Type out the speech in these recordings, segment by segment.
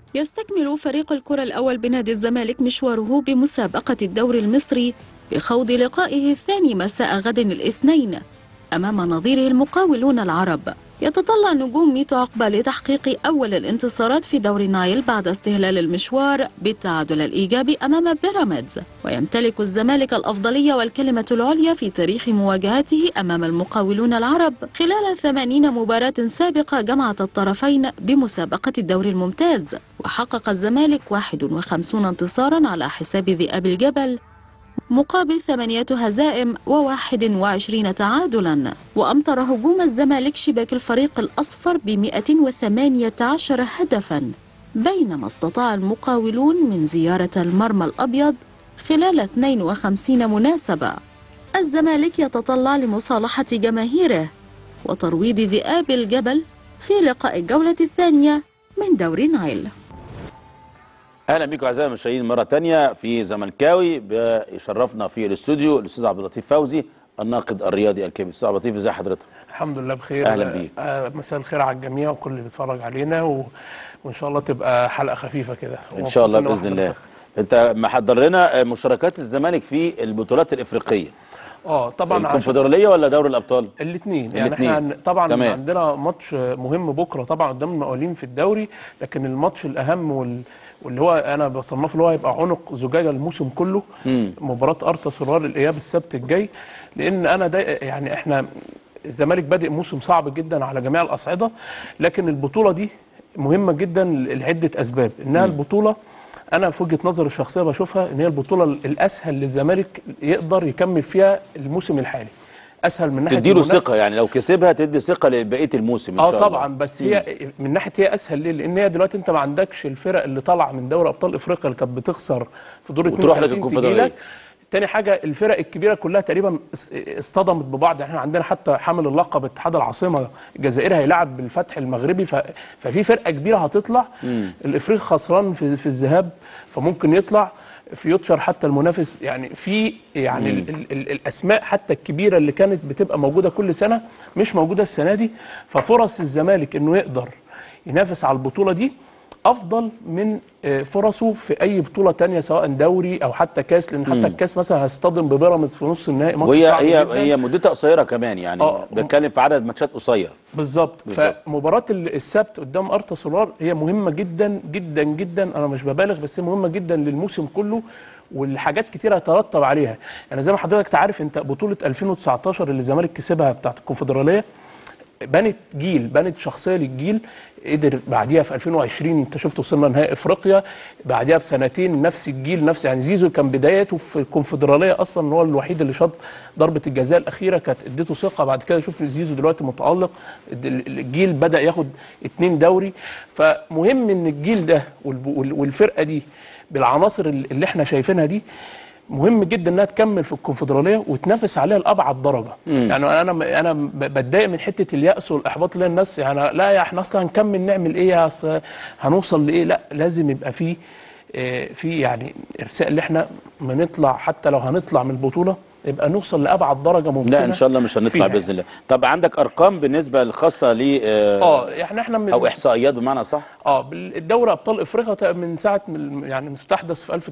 يستكمل فريق الكرة الأول بنادي الزمالك مشواره بمسابقة الدوري المصري بخوض لقائه الثاني مساء غد الاثنين أمام نظيره المقاولون العرب يتطلع نجوم ميتو عقبة لتحقيق أول الانتصارات في دوري نايل بعد استهلال المشوار بالتعادل الإيجابي أمام بيراميدز ويمتلك الزمالك الأفضلية والكلمة العليا في تاريخ مواجهته أمام المقاولون العرب خلال ثمانين مباراة سابقة جمعت الطرفين بمسابقة الدوري الممتاز وحقق الزمالك 51 انتصارا على حساب ذئاب الجبل مقابل ثمانية هزائم وواحد وعشرين تعادلا وأمطر هجوم الزمالك شباك الفريق الأصفر بمئة وثمانية عشر هدفا بينما استطاع المقاولون من زيارة المرمى الأبيض خلال 52 مناسبة الزمالك يتطلع لمصالحة جماهيره وترويض ذئاب الجبل في لقاء الجولة الثانية من دوري نايل اهلا بيكم اعزائي المشاهدين مره تانية في زملكاوي بيشرفنا في الاستوديو الاستاذ عبد اللطيف فوزي الناقد الرياضي الكبير استاذ عبد اللطيف ازي حضرتك الحمد لله بخير أهلا بيك. آه، مساء الخير على الجميع وكل اللي بيتفرج علينا و... وان شاء الله تبقى حلقه خفيفه كده ان شاء الله ومبسوط باذن إن الله حضرتك- انت محضر لنا مشاركات الزمالك في البطولات الافريقيه اه طبعا عشان الكونفدراليه ولا دوري الابطال الاثنين يعني الاتنين. احنا عن- طبعا تمام. عندنا ماتش مهم بكره طبعا قدام المقاولين في الدوري لكن الماتش الاهم وال... واللي هو انا بصنفه اللي هو هيبقى عنق زجاجه الموسم كله مم. مباراه ارتا سرار الاياب السبت الجاي لان انا ده يعني احنا الزمالك بادئ موسم صعب جدا على جميع الاصعده لكن البطوله دي مهمه جدا لعده اسباب انها البطوله انا في وجهه نظري الشخصيه بشوفها ان هي البطوله الاسهل للزمالك يقدر يكمل فيها الموسم الحالي اسهل من ناحيه تديله المنافسة. ثقه يعني لو كسبها تدي ثقه لبقيه الموسم ان اه شاء الله طبعا بس هي من ناحيه هي اسهل ليه؟ لان هي دلوقتي انت ما عندكش الفرق اللي طالعه من دوري ابطال افريقيا اللي كانت بتخسر في دور وتروح لك 32 تيجي الكونفدرالية. لك. تاني حاجه الفرق الكبيره كلها تقريبا اس- اصطدمت ببعض يعني احنا عندنا حتى حامل اللقب اتحاد العاصمه الجزائري هيلاعب بالفتح المغربي ف... ففي فرقه كبيره هتطلع الافريقي خسران في, في الذهاب فممكن يطلع فيوتشر حتى المنافس يعني في يعني ال ال ال الاسماء حتى الكبيره اللي كانت بتبقى موجوده كل سنه مش موجوده السنه دي ففرص الزمالك انه يقدر ينافس على البطوله دي افضل من آه، فرصه في اي بطوله تانية سواء دوري او حتى كاس لان حتى الكاس مثلا هيصطدم ببيراميدز في نص النهائي ماتش وهي صعب هي جداً. هي مدتها قصيره كمان يعني آه. بتكلم في عدد ماتشات قصير بالظبط بالظبط. فمباراه ال- السبت قدام ارتا سولار هي مهمه جدا جدا جدا انا مش ببالغ بس هي مهمه جدا للموسم كله والحاجات كتير هترتب عليها يعني زي ما حضرتك تعرف انت بطوله 2019 اللي الزمالك كسبها بتاعت الكونفدراليه بنت جيل بنت شخصيه للجيل قدر بعديها في 2020 انت شفت وصلنا نهائي افريقيا بعديها بسنتين نفس الجيل نفس يعني زيزو كان بدايته في الكونفدراليه اصلا هو الوحيد اللي شاط ضربه الجزاء الاخيره كانت اديته ثقه بعد كده شوف زيزو دلوقتي متالق الد- الجيل بدا ياخد اتنين دوري فمهم ان الجيل ده والب- وال- والفرقه دي بالعناصر اللي احنا شايفينها دي مهم جدا انها تكمل في الكونفدراليه وتنافس عليها لابعد درجه يعني انا انا ب- بتضايق من حته الياس والاحباط اللي الناس يعني لا يا احنا اصلا هنكمل نعمل ايه يا أصل هنوصل لايه لا لازم يبقى في آه، في يعني ارساء اللي احنا ما نطلع حتى لو هنطلع من البطوله يبقى نوصل لابعد درجه ممكنه لا ان شاء الله مش هنطلع فيها باذن الله طب عندك ارقام بالنسبه الخاصه ل آه، اه يعني احنا من او احصائيات بمعنى صح اه الدوري ابطال افريقيا تا- من ساعه من يعني مستحدث في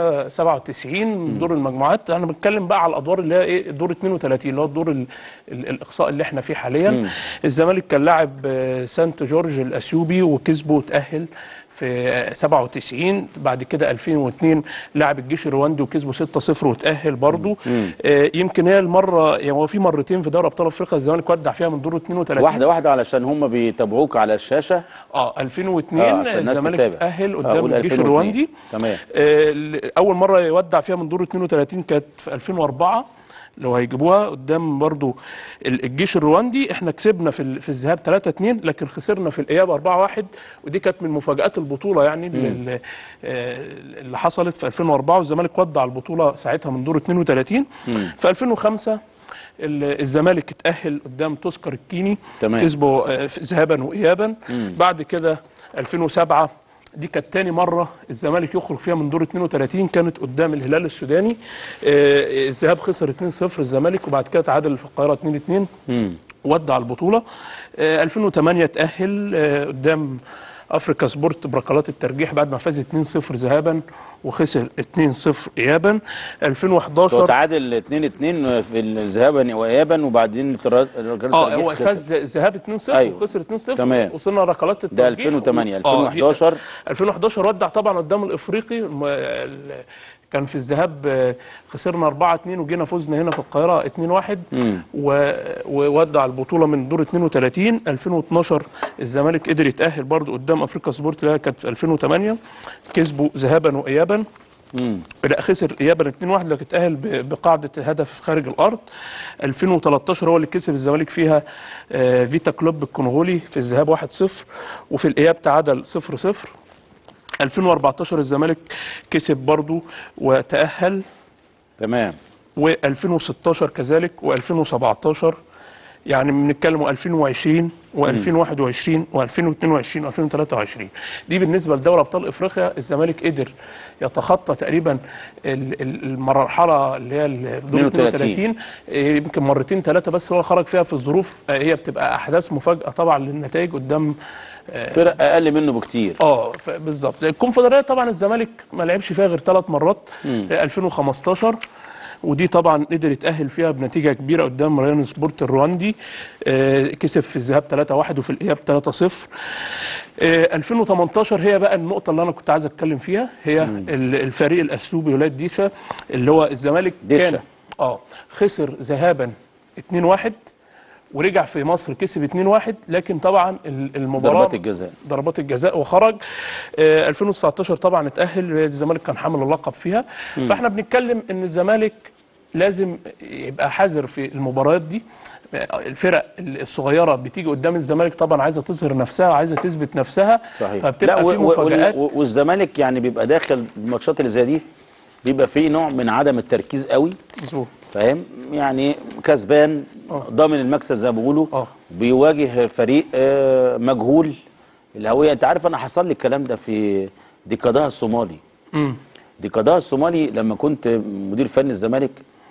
1997 من دور المجموعات انا بتكلم بقى على الادوار اللي هي ايه دور 32 اللي هو الدور ال ال الاقصاء اللي احنا فيه حاليا الزمالك كان لاعب آه، سانت جورج الاثيوبي وكسبه وتاهل في 97 بعد كده 2002 لاعب الجيش الرواندي وكسبه 6-0 وتاهل برضه آه، يمكن هي المره يعني هو في مرتين في دوري ابطال افريقيا الزمالك ودع فيها من دور 32 واحده واحده علشان هم بيتابعوك على الشاشه اه 2002 آه، عشان الناس الزمالك تتابع. تأهل آه، قدام قول الجيش 2002. الرواندي تمام. آه ال- اول مره يودع فيها من دور 32 كانت في 2004 لو هيجيبوها قدام برضو ال- الجيش الرواندي احنا كسبنا في ال- في الذهاب 3 2 لكن خسرنا في الاياب 4 1 ودي كانت من مفاجات البطوله يعني اللي, اللي, آه، اللي حصلت في 2004 والزمالك ودع البطوله ساعتها من دور 32 في 2005 ال- الزمالك اتأهل قدام تذكر الكيني تمام. كسبوا آه، في- ذهابا وإيابا بعد كده 2007 دي كانت تاني مرة الزمالك يخرج فيها من دور 32 كانت قدام الهلال السوداني آه، الذهاب خسر 2-0 الزمالك وبعد كده تعادل في القاهرة 2-2 ودع البطولة آه، 2008 تأهل آه، قدام افريكا سبورت بركلات الترجيح بعد ما فاز 2-0 ذهابا وخسر 2-0 ايابا هو 2011 تعادل 2 2 في الذهاب وايابا وبعدين في الرد- الركلات اه الترجيح هو خسر. فاز ذهاب 2-0 أيوة. وخسر 2-0 تمام. وصلنا ركلات ده الترجيح 2008 آه، دي- 2011 2011 ودع طبعا قدام الافريقي الم- ال- كان في الذهاب آه، خسرنا 4 2 وجينا فزنا هنا في القاهره 2 1 و- وودع البطوله من دور 32 2012 الزمالك قدر يتاهل برضو قدام افريقيا سبورت اللي هي كانت في 2008 كسبوا ذهابا وايابا لا خسر ايابا 2 1 لكن اتاهل ب- بقاعده هدف خارج الارض 2013 هو اللي كسب الزمالك فيها آه، فيتا كلوب الكونغولي في الذهاب 1 0 وفي الاياب تعادل 0 0 2014 الزمالك كسب برضو وتاهل تمام و2016 كذلك و2017 يعني بنتكلم 2020 و2021 و2022 و2023 دي بالنسبه لدوري ابطال افريقيا الزمالك قدر يتخطى تقريبا ال- ال- المرحله اللي هي ال- دور 32. 32 إيه، يمكن مرتين ثلاثه بس هو خرج فيها في الظروف آه، هي بتبقى احداث مفاجاه طبعا للنتائج قدام فرق اقل منه بكتير اه ف- بالظبط الكونفدراليه طبعا الزمالك ما لعبش فيها غير ثلاث مرات آه، 2015 ودي طبعا قدر يتاهل فيها بنتيجه كبيره قدام ريان سبورت الرواندي آه، كسب في الذهاب 3-1 وفي الاياب 3-0 آه، 2018 هي بقى النقطه اللي انا كنت عايز اتكلم فيها هي ال- الفريق الاثيوبي ولاد ديشا اللي هو الزمالك ديتشا. كان اه خسر ذهابا 2-1 ورجع في مصر كسب 2-1 لكن طبعا ال- المباراه ضربات الجزاء ضربات الجزاء وخرج آه 2019 طبعا اتأهل الزمالك كان حامل اللقب فيها فاحنا بنتكلم ان الزمالك لازم يبقى حذر في المباريات دي آه، الفرق الصغيره بتيجي قدام الزمالك طبعا عايزه تظهر نفسها وعايزه تثبت نفسها صحيح فبتبقى و- في و- مفاجآت و- والزمالك يعني بيبقى داخل الماتشات اللي زي دي بيبقى فيه نوع من عدم التركيز قوي مظبوط فاهم يعني كسبان ضامن المكسب زي ما بيقولوا آه. بيواجه فريق آه، مجهول الهويه انت عارف انا حصل لي الكلام ده في ديكاداها الصومالي امم ديكاداها الصومالي لما كنت مدير فني الزمالك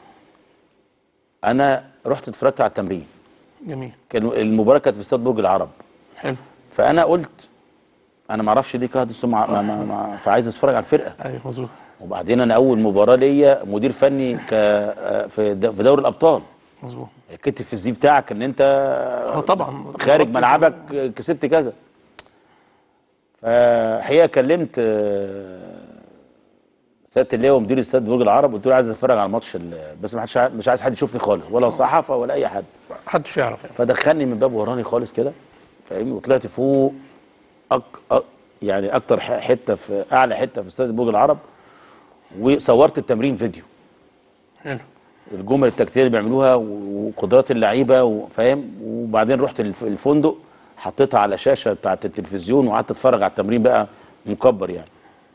انا رحت اتفرجت على التمرين جميل كان المباراه كانت في استاد برج العرب حلو فانا قلت انا ما اعرفش دي كانت الصومال ما ما ما فعايز اتفرج على الفرقه ايوه مظبوط وبعدين انا اول مباراه ليا مدير فني ك آه، في د- في دوري الابطال مظبوط كتب في الزي بتاعك ان انت اه طبعا خارج ملعبك كسبت كذا فحقيقه كلمت آه، سياده اللواء ومدير استاد برج العرب قلت له عايز اتفرج على الماتش ال- بس ما حدش عا- مش عايز حد يشوفني خالص ولا صحافه ولا اي حد محدش يعرف يعني فدخلني من باب وراني خالص كده فاهمني وطلعت فوق أك... أ... يعني اكتر ح- حته في اعلى حته في استاد برج العرب وصورت التمرين فيديو حلو الجمل التكتيكيه اللي بيعملوها و- وقدرات اللعيبه وفاهم وبعدين رحت الف- الفندق حطيتها على شاشه بتاعت التلفزيون وقعدت اتفرج على التمرين بقى مكبر يعني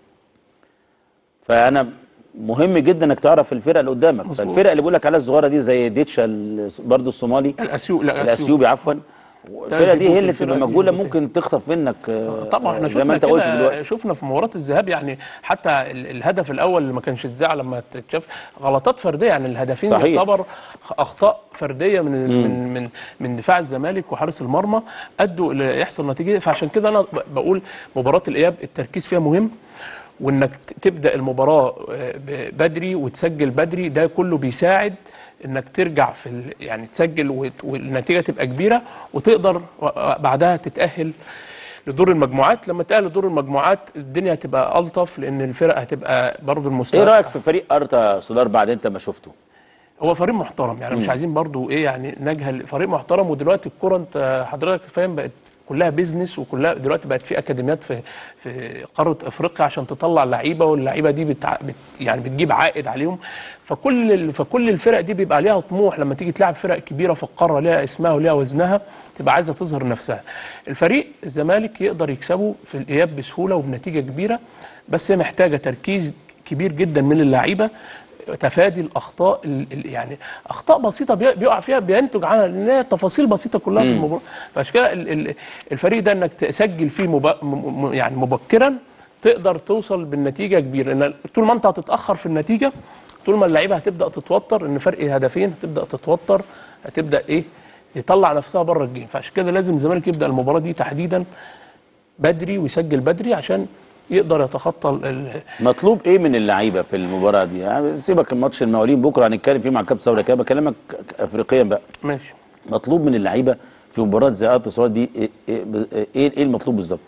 فانا مهم جدا انك تعرف الفرق اللي قدامك مظبوط. فالفرق اللي بقول لك عليها الصغيره دي زي ديتشا ال- برضو الصومالي الاسيوط لا الاثيوبي عفوا الفرقه دي هي اللي الفرقة بتبقى دي مجهوله جيبوتي. ممكن تخطف منك آه، طبعا احنا زي ما شفنا انت قلت كده دلوقتي شفنا في مباراه الذهاب يعني حتى ال- الهدف الاول اللي ما كانش اتذاع لما تتشاف غلطات فرديه يعني الهدفين صحيح. يعتبر اخطاء فرديه من من من من دفاع الزمالك وحارس المرمى ادوا الى يحصل نتيجه فعشان كده انا ب- بقول مباراه الاياب التركيز فيها مهم وانك ت- تبدا المباراه آه، ب- بدري وتسجل بدري ده كله بيساعد انك ترجع في ال- يعني تسجل وت- والنتيجه تبقى كبيره وتقدر و- بعدها تتاهل لدور المجموعات لما تأهل لدور المجموعات الدنيا هتبقى ألطف لأن الفرق هتبقى برضه المستوى ايه رايك في فريق ارتا سولار بعد انت ما شفته هو فريق محترم يعني مش عايزين برضو ايه يعني نجهل فريق محترم ودلوقتي الكرة انت حضرتك فاهم بقت كلها بيزنس وكلها دلوقتي بقت في اكاديميات في في قاره افريقيا عشان تطلع لعيبه واللعيبه دي بتع... بت... يعني بتجيب عائد عليهم فكل ال... فكل الفرق دي بيبقى ليها طموح لما تيجي تلعب فرق كبيره في القاره ليها اسمها وليها وزنها تبقى عايزه تظهر نفسها الفريق الزمالك يقدر يكسبه في الاياب بسهوله وبنتيجه كبيره بس هي محتاجه تركيز كبير جدا من اللعيبه تفادي الاخطاء ال- ال- يعني اخطاء بسيطه بي- بيقع فيها بينتج عنها لان هي تفاصيل بسيطه كلها في المباراه فعشان كده ال- ال- الفريق ده انك تسجل فيه مب... م- م- يعني مبكرا تقدر توصل بالنتيجه كبيره لان طول ما انت هتتاخر في النتيجه طول ما اللعيبه هتبدا تتوتر ان فرق هدفين هتبدا تتوتر هتبدا ايه يطلع نفسها بره الجيم فعشان كده لازم الزمالك يبدا المباراه دي تحديدا بدري ويسجل بدري عشان يقدر يتخطى ال- ال- مطلوب ايه من اللعيبه في المباراه دي يعني سيبك الماتش المقاولين بكره هنتكلم فيه مع كابتن صبري كده بكلمك افريقيا بقى ماشي مطلوب من اللعيبه في مباراه زي ارض السعوديه دي ايه ايه ايه, إيه المطلوب بالظبط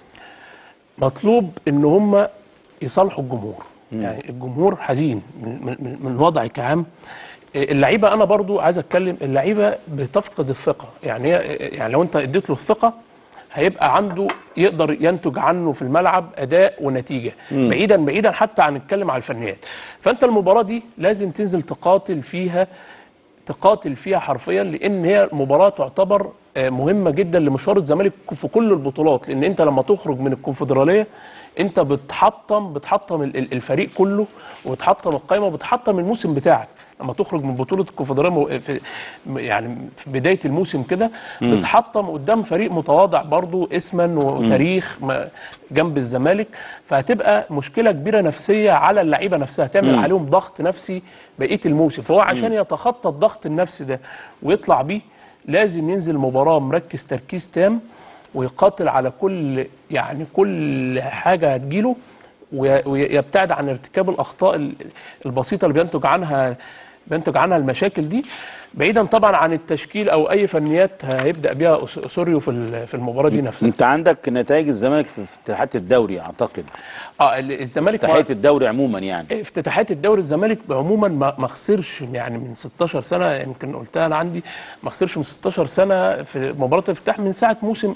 مطلوب ان هم يصالحوا الجمهور يعني الجمهور حزين من, من, من- من وضع كعام اللعيبه انا برضو عايز اتكلم اللعيبه بتفقد الثقه يعني هي يعني لو انت اديت له الثقه هيبقى عنده يقدر ينتج عنه في الملعب اداء ونتيجه بعيدا بعيدا حتى عن نتكلم على الفنيات فانت المباراه دي لازم تنزل تقاتل فيها تقاتل فيها حرفيا لان هي مباراه تعتبر آه، مهمه جدا لمشوار الزمالك في كل البطولات لان انت لما تخرج من الكونفدراليه انت بتحطم بتحطم ال- ال- الفريق كله وبتحطم القائمه وبتحطم الموسم بتاعك لما تخرج من بطوله الكونفدراليه مو- في يعني في بدايه الموسم كده بتحطم قدام فريق متواضع برضو اسما وتاريخ ما- جنب الزمالك فهتبقى مشكله كبيره نفسيه على اللعيبه نفسها تعمل عليهم ضغط نفسي بقيه الموسم فهو عشان يتخطى الضغط النفسي ده ويطلع بيه لازم ينزل مباراه مركز تركيز تام ويقاتل على كل يعني كل حاجه هتجيله وي- ويبتعد عن ارتكاب الاخطاء ال- البسيطه اللي بينتج عنها بينتج عنها المشاكل دي بعيدا طبعا عن التشكيل او اي فنيات هيبدا بيها أس- اسوريو في ال- في المباراه دي نفسها انت عندك نتائج الزمالك في افتتاحات الدوري اعتقد اه ال- الزمالك افتتاحيه الدوري عموما يعني افتتاحات الدوري الزمالك عموما ما ما خسرش يعني من 16 سنه يمكن قلتها انا عندي ما خسرش من 16 سنه في مباراه الافتتاح من ساعه موسم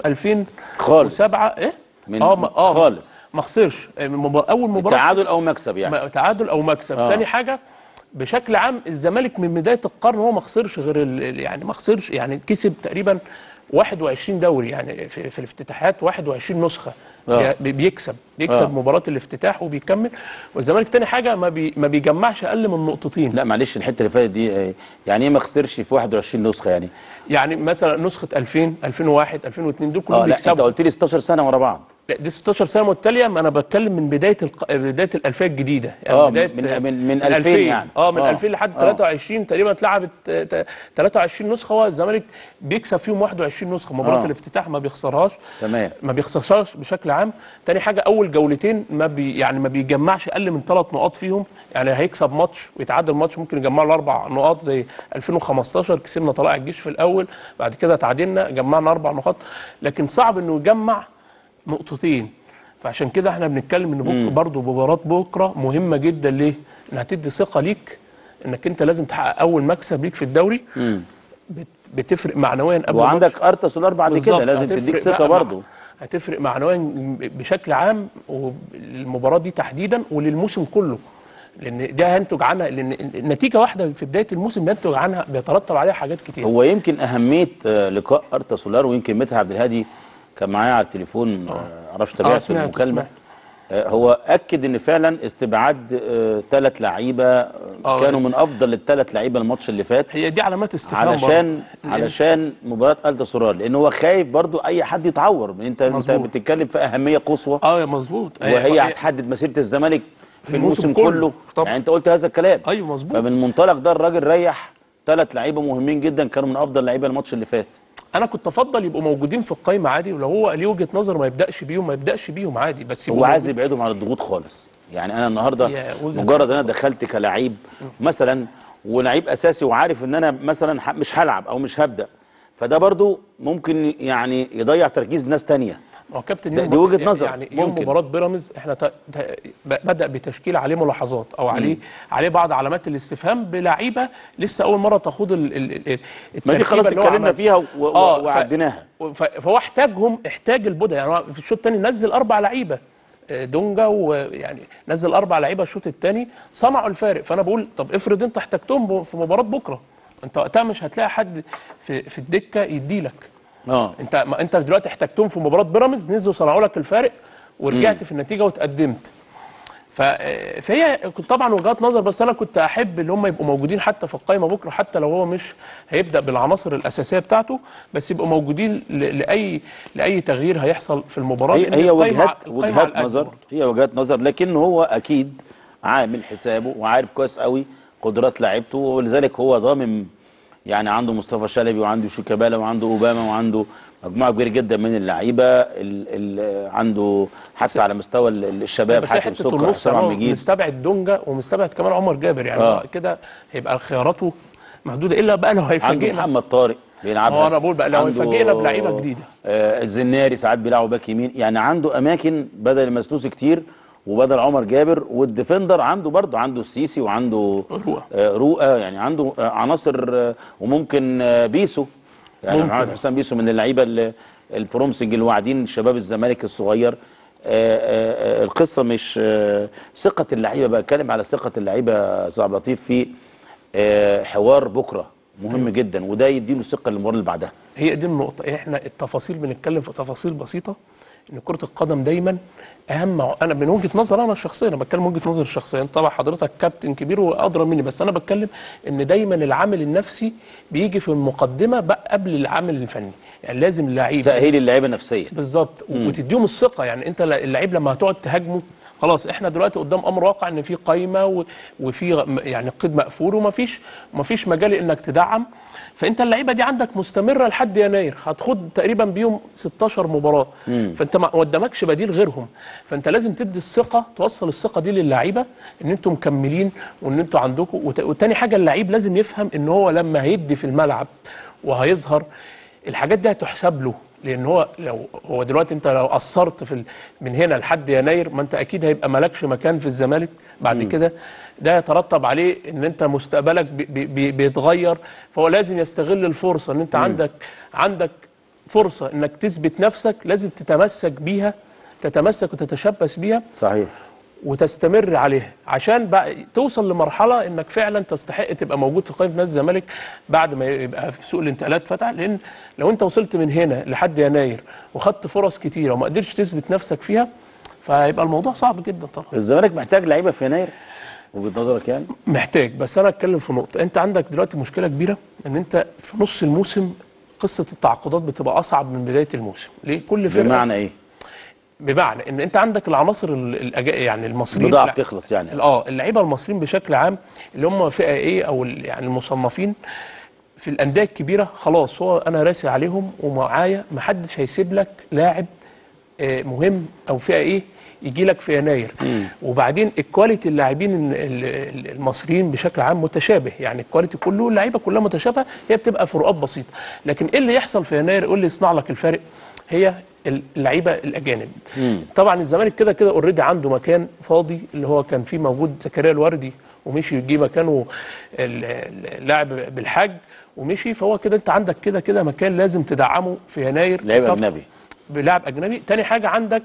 2007 ايه من- اه ما اه خالص. ما خسرش مبار- اول مباراه تعادل او مكسب يعني ما- تعادل او مكسب آه. آه. تاني حاجه بشكل عام الزمالك من بدايه القرن هو ما خسرش غير ال- ال- يعني ما خسرش يعني كسب تقريبا 21 دوري يعني في, في الافتتاحات 21 نسخه آه. بي- بيكسب بيكسب آه. مباراه الافتتاح وبيكمل والزمالك تاني حاجه ما بي ما بيجمعش اقل من نقطتين لا معلش الحته اللي فاتت دي آه، يعني ايه ما خسرش في 21 نسخه يعني يعني مثلا نسخه 2000 2001 2002 دول كلهم اه لا انت بيكسبوا قلت لي 16 سنه ورا بعض لا دي 16 سنه متتاليه ما انا بتكلم من بدايه الق... بدايه الالفيه الجديده آه، بدايه من- من- من 2000 يعني. اه من آه. 2000 لحد آه. 23 تقريبا اتلعبت آه، ت- 23 نسخه هو الزمالك بيكسب فيهم 21 نسخه مباراه آه. الافتتاح ما بيخسرهاش تمام ما بيخسرهاش بشكل عام تاني حاجه اول جولتين ما بي يعني ما بيجمعش اقل من ثلاث نقاط فيهم يعني هيكسب ماتش ويتعادل ماتش ممكن يجمع له اربع نقاط زي 2015 كسبنا طلائع الجيش في الاول بعد كده تعادلنا جمعنا اربع نقاط لكن صعب انه يجمع نقطتين فعشان كده احنا بنتكلم ان بكره برضه مباراه بكره مهمه جدا ليه؟ انها تدي ثقه ليك انك انت لازم تحقق اول مكسب ليك في الدوري بت- بتفرق معنويا قبل الماتش. وعندك ارتا سولار بعد كده بالظبط، لازم هتفرق تديك ثقه بقى برضه مع- هتفرق معنويا بشكل عام والمباراه دي تحديدا وللموسم كله لان ده هينتج عنها لان النتيجه واحده في بدايه الموسم بينتج عنها بيترتب عليها حاجات كتير هو يمكن اهميه آه، لقاء ارتا سولار ويمكن مدحت عبد الهادي كان معايا على التليفون آه، معرفش اه تابعت سمعت المكالمه سمعت آه، هو اكد ان فعلا استبعاد ثلاث لعيبه آه، آه، كانوا من افضل الثلاث لعيبه الماتش اللي فات هي دي علامات استفهام علشان برضه. علشان مباراه التا سولار لان هو خايف برضو اي حد يتعور انت انت مظبوط. بتتكلم في اهميه قصوى اه مظبوط وهي هتحدد مسيره الزمالك في الموسم الموسم كله. كله طبعا. يعني انت قلت هذا الكلام ايوه مظبوط فمن المنطلق ده الراجل ريح ثلاث لعيبه مهمين جدا كانوا من افضل لعيبه الماتش اللي فات انا كنت افضل يبقوا موجودين في القايمه عادي ولو هو ليه وجهه نظر ما يبداش بيهم ما يبداش بيهم عادي بس هو يبقوا عايز موجودين. يبعدهم عن الضغوط خالص يعني انا النهارده هي وجهة مجرد انا دخلت كلاعب مثلا ولعيب اساسي وعارف ان انا مثلا ح- مش هلعب او مش هبدا فده برضو ممكن يعني يضيع تركيز ناس تانية ما هو كابتن ده- يوم دي وجهة نظر. يعني يوم ممكن. مباراه بيراميدز احنا ت... ت... ب- بدا بتشكيل عليه ملاحظات او عليه عليه بعض علامات الاستفهام بلعيبه لسه اول مره تخوض ال... ال... ال- ما دي التركيبة خلاص اللي هو اتكلمنا عملها. فيها و- و- آه، ف- وعديناها ف... فهو احتاجهم احتاج البدء يعني هو في الشوط الثاني نزل اربع لعيبه آه، دونجا ويعني نزل اربع لعيبه الشوط الثاني صنعوا الفارق فانا بقول طب افرض انت احتجتهم ب- في مباراه بكره انت وقتها مش هتلاقي حد في في الدكه يديلك اه انت ما انت دلوقتي احتجتهم في مباراه بيراميدز نزلوا صنعوا لك الفارق ورجعت في النتيجه وتقدمت ف... فهي كنت طبعا وجهات نظر بس انا كنت احب ان هم يبقوا موجودين حتى في القائمه بكره حتى لو هو مش هيبدا بالعناصر الاساسيه بتاعته بس يبقوا موجودين ل... لاي لاي تغيير هيحصل في المباراه هي لأن هي القايمة- وجهات القايمة على وجهات القد نظر برضه. هي وجهات نظر لكن هو اكيد عامل حسابه وعارف كويس قوي قدرات لعيبته ولذلك هو ضامن يعني عنده مصطفى شلبي وعنده شيكابالا وعنده اوباما وعنده مجموعه كبيره جدا من اللعيبه ال- ال- عنده حتى على مستوى ال- الشباب بس هي حاتم حته سكر النص حسام عبد أنا المجيد مستبعد دونجا ومستبعد كمان عمر جابر يعني آه. هو كده هيبقى خياراته محدوده الا بقى لو عنده هيفاجئنا محمد طارق بيلعب هو أنا بقول بقى لو يفاجئنا بلعيبة جديدة. آه الزناري ساعات بيلعبوا باك يمين يعني عنده اماكن بدل المسلوسي كتير وبدل عمر جابر والديفندر عنده برضه عنده السيسي وعنده رؤى. آه رؤى يعني عنده آه عناصر آه وممكن آه بيسو يعني ممكن. محمد حسام بيسو من اللعيبه ال- البرومسنج اللي واعدين شباب الزمالك الصغير آه آه آه القصه مش آه ثقه اللعيبه بتكلم على ثقه اللعيبه يا استاذ عبد اللطيف في آه حوار بكره مهم جدا وده يديله ثقه للمباراه اللي بعدها هي دي النقطة احنا التفاصيل بنتكلم في تفاصيل بسيطة ان كرة القدم دايما اهم انا من وجهة نظر انا الشخصية انا بتكلم من وجهة نظر الشخصية انت طبعا حضرتك كابتن كبير وادرى مني بس انا بتكلم ان دايما العامل النفسي بيجي في المقدمة بقى قبل العامل الفني يعني لازم اللعيب تاهيل اللعيبه نفسيا بالظبط وتديهم الثقه يعني انت اللعيب لما هتقعد تهاجمه خلاص احنا دلوقتي قدام امر واقع ان في قايمه و- وفي غ- يعني قيد مقفول ومفيش مفيش مجال انك تدعم فانت اللعيبه دي عندك مستمره لحد يناير هتخوض تقريبا بيهم 16 مباراه فانت ما قدامكش بديل غيرهم فانت لازم تدي الثقه توصل الثقه دي للعيبه ان انتم مكملين وان انتم عندكم وت- وتاني حاجه اللعيب لازم يفهم ان هو لما هيدي في الملعب وهيظهر الحاجات دي هتحسب له لان هو لو هو دلوقتي انت لو قصرت في ال- من هنا لحد يناير ما انت اكيد هيبقى مالكش مكان في الزمالك بعد كده ده يترتب عليه ان انت مستقبلك بي بي بيتغير فهو لازم يستغل الفرصه ان انت عندك عندك فرصه انك تثبت نفسك لازم تتمسك بيها تتمسك وتتشبث بيها صحيح وتستمر عليها عشان بقى توصل لمرحله انك فعلا تستحق تبقى موجود في قائمه نادي الزمالك بعد ما يبقى في سوق الانتقالات فتح لان لو انت وصلت من هنا لحد يناير وخدت فرص كتيره وما قدرتش تثبت نفسك فيها فهيبقى الموضوع صعب جدا طبعا الزمالك محتاج لعيبه في يناير وجهه نظرك يعني محتاج بس انا اتكلم في نقطه انت عندك دلوقتي مشكله كبيره ان انت في نص الموسم قصه التعاقدات بتبقى اصعب من بدايه الموسم ليه كل فرقه بمعنى ايه؟ بمعنى ان انت عندك العناصر ال- الأجا- يعني المصريين بضاعه لا- بتخلص يعني اه اللعيبه المصريين بشكل عام اللي هم فئه ايه او ال- يعني المصنفين في الانديه الكبيره خلاص هو انا راسي عليهم ومعايا محدش هيسيب لك لاعب آه، مهم او فئه ايه يجي لك في يناير وبعدين الكواليتي اللاعبين ال- ال- المصريين بشكل عام متشابه يعني الكواليتي كله اللعيبه كلها متشابهه هي بتبقى فروقات بسيطه لكن ايه اللي يحصل في يناير قول لي يصنع لك الفارق هي اللعيبه الاجانب طبعا الزمالك كده كده اوريدي عنده مكان فاضي اللي هو كان فيه موجود زكريا الوردي ومشي يجي مكانه ال- ال- اللاعب بالحاج ومشي فهو كده انت عندك كده كده مكان لازم تدعمه في يناير لعيب صفقة. اجنبي بلاعب اجنبي تاني حاجه عندك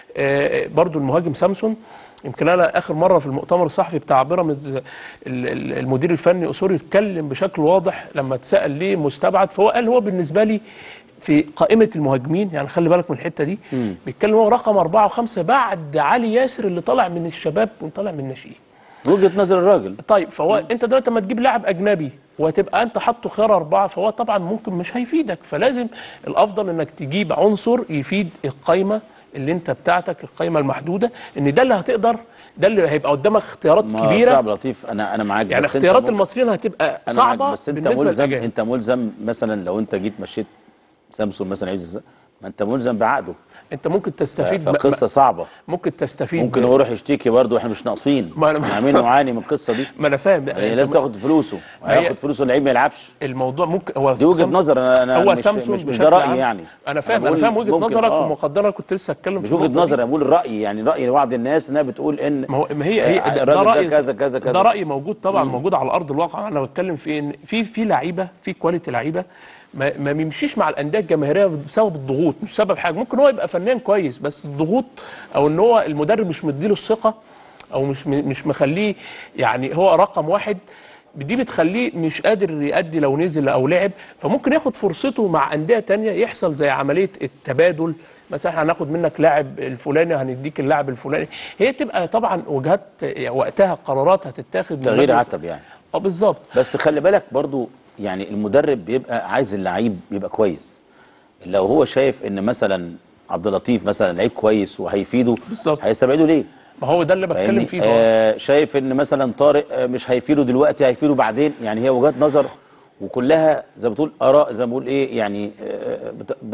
آه، برضو المهاجم سامسون يمكن انا اخر مره في المؤتمر الصحفي بتاع بيراميدز ال- ال- المدير الفني اسوري اتكلم بشكل واضح لما اتسال ليه مستبعد فهو قال هو بالنسبه لي في قائمه المهاجمين يعني خلي بالك من الحته دي بيتكلم هو رقم أربعة وخمسة بعد علي ياسر اللي طالع من الشباب وطالع من الناشئين وجهه نظر الراجل طيب فهو انت دلوقتي لما تجيب لاعب اجنبي وهتبقى انت حاطه خيار اربعه فهو طبعا ممكن مش هيفيدك فلازم الافضل انك تجيب عنصر يفيد القايمه اللي انت بتاعتك القايمه المحدوده ان ده اللي هتقدر ده اللي هيبقى قدامك اختيارات ما كبيره صعب لطيف انا انا معاك يعني بس انت اختيارات ممكن- المصريين هتبقى انا معاك صعبه بس انت بالنسبه ملزم للاجانب انت ملزم مثلا لو انت جيت مشيت سامسونج مثلا عايز ما انت ملزم بعقده انت ممكن تستفيد ب- فقصه صعبه ممكن تستفيد ممكن ب- هو يروح يشتكي برضه احنا مش ناقصين ما أنا- عاملين نعاني من القصه دي ما انا فاهم هي انت لازم تاخد فلوسه هي- هياخد فلوسه اللعيب ما يلعبش الموضوع ممكن هو دي وجهه سامسونج- نظر انا انا هو مش سامسونج مش, مش بشكل ده رايي عام. يعني انا فاهم انا بقول فاهم وجهه ممكن- نظرك آه. ومقدرها كنت لسه اتكلم مش في وجهه النقطة دي. نظر انا بقول الراي يعني راي بعض الناس انها بتقول ان ما هو ما هي هي آه، ده, ده الراجل ده راي كذا كذا كذا. ده راي موجود طبعا موجود على ارض الواقع انا بتكلم في ان في في لعيبه في كواليتي لعيبه ما, ما بيمشيش مع الانديه الجماهيريه بسبب الضغوط مش سبب حاجه ممكن هو يبقى فنان كويس بس الضغوط او ان هو المدرب مش مديله الثقه او مش م- مش مخليه يعني هو رقم واحد دي بتخليه مش قادر يأدي لو نزل او لعب فممكن ياخد فرصته مع انديه تانية يحصل زي عمليه التبادل مثلا هناخد منك لاعب الفلاني هنديك اللاعب الفلاني هي تبقى طبعا وجهات وقتها قرارات هتتاخد من تغيير مجلس- عتب يعني اه بالظبط بس خلي بالك برضو يعني المدرب بيبقى عايز اللعيب يبقى كويس لو هو شايف ان مثلا عبد اللطيف مثلا لعيب كويس وهيفيده بالظبط. هيستبعده ليه؟ ما هو ده اللي بتكلم فاهمني؟ فيه فهو- آه شايف ان مثلا طارق آه مش هيفيده دلوقتي هيفيده بعدين يعني هي وجهات نظر وكلها زي ما بتقول اراء زي ما بقول ايه يعني آه بت- ب-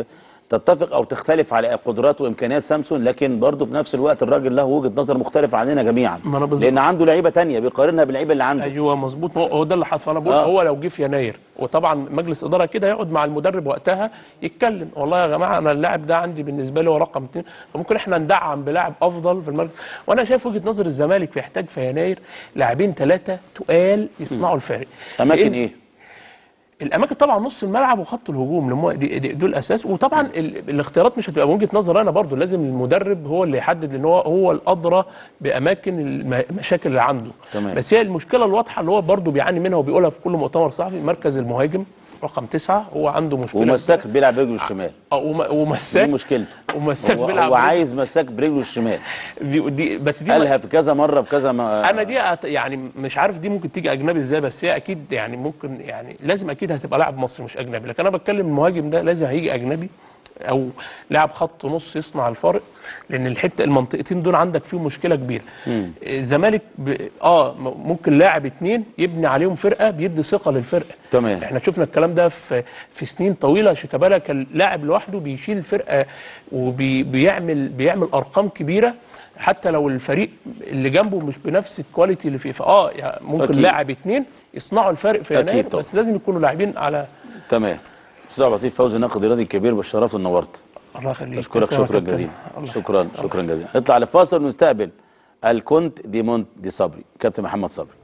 تتفق او تختلف على قدرات وامكانيات سامسون لكن برضه في نفس الوقت الراجل له وجهه نظر مختلفه عننا جميعا ما أنا بالظبط. لان عنده لعيبه تانية بيقارنها باللعيبه اللي عنده ايوه مظبوط هو- هو ده اللي حصل انا بقول آه. هو لو جه في يناير وطبعا مجلس اداره كده يقعد مع المدرب وقتها يتكلم والله يا جماعه انا اللاعب ده عندي بالنسبه لي هو رقم اثنين فممكن احنا ندعم بلاعب افضل في المركز وانا شايف وجهه نظر الزمالك بيحتاج في يناير لاعبين ثلاثه تقال يصنعوا الفارق اماكن لأن- ايه الاماكن طبعا نص الملعب وخط الهجوم لما دي دي دول اساس وطبعا ال- الاختيارات مش هتبقى من وجهه نظر انا برضو لازم المدرب هو اللي يحدد لان هو هو الادرى باماكن الم- المشاكل اللي عنده تمام. بس هي المشكله الواضحه اللي هو برضو بيعاني منها وبيقولها في كل مؤتمر صحفي مركز المهاجم رقم تسعة هو عنده مشكله ومساك بيلعب برجله الشمال اه وم- دي ومساك مشكلته ومساك هو, بيلعب هو عايز مساك برجله الشمال دي دي بس دي قالها في كذا مره في كذا ما انا دي أت- يعني مش عارف دي ممكن تيجي اجنبي ازاي بس هي اكيد يعني ممكن يعني لازم اكيد هتبقى لاعب مصري مش اجنبي لكن انا بتكلم المهاجم ده لازم هيجي اجنبي او لاعب خط نص يصنع الفارق لان الحته المنطقتين دول عندك فيهم مشكله كبيره الزمالك ب... اه م- ممكن لاعب اتنين يبني عليهم فرقه بيدي ثقه للفرقه تمام. احنا شفنا الكلام ده في في سنين طويله شيكابالا كان لاعب لوحده بيشيل الفرقه وبيعمل بيعمل ارقام كبيره حتى لو الفريق اللي جنبه مش بنفس الكواليتي اللي فيه فاه يعني ممكن أكيد. لاعب اتنين يصنعوا الفارق في أكيد يناير طبعا. بس لازم يكونوا لاعبين على تمام استاذ عبد اللطيف فوزي ناقد رياضي كبير بالشرف ونورت الله يخليك اشكرك تسلم يا شكرا كابتن. جزيلا الله شكرا شكرا جزيلا نطلع لفاصل ونستقبل الكونت دي مونت دي صبري كابتن محمد صبري